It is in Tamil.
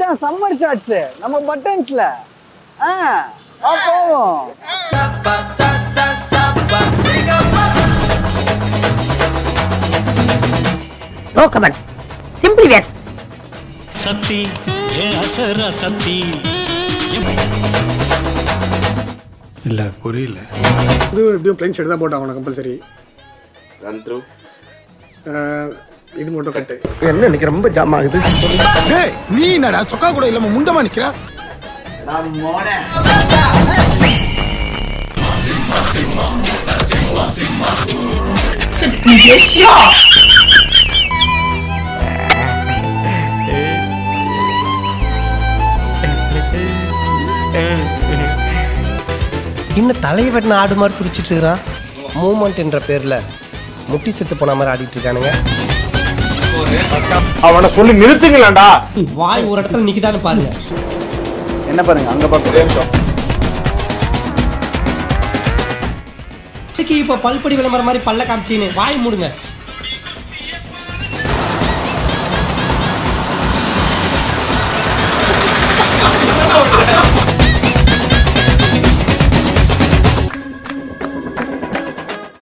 அதான் சம்மர் ஷார்ட்ஸ் நம்ம பட்டன்ஸ்ல ஆ வா போவோம் நோ கமெண்ட் சிம்பிளி வேர் சக்தி ஏ அசர சக்தி இல்ல புரியல இது எப்படியும் பிளைன் ஷர்ட் தான் போட்டாகணும் கம்பல்சரி ரன் த்ரூ இது மட்டும் கட்டு என்ன இன்னைக்கு ரொம்ப ஜாம் ஆகுது டேய் நீ என்னடா சொக்கா கூட இல்லாம முண்டமா நிக்கிற இன்னும் தலையை வெட்டின ஆடு மாதிரி குடிச்சிட்டு இருக்கிறான் மூமெண்ட் என்ற பேர்ல முட்டி செத்து போன மாதிரி ஆடிட்டு இருக்கானுங்க அவனை சொல்லி நிறுத்துங்களேன்டா வாய் ஒரு இடத்துல நிக்குதான்னு பாருங்க என்ன பாருங்க அங்க பாக்க இதுக்கு இப்ப பல்படி விளம்பரம் மாதிரி பல்ல காமிச்சின்னு வாய் மூடுங்க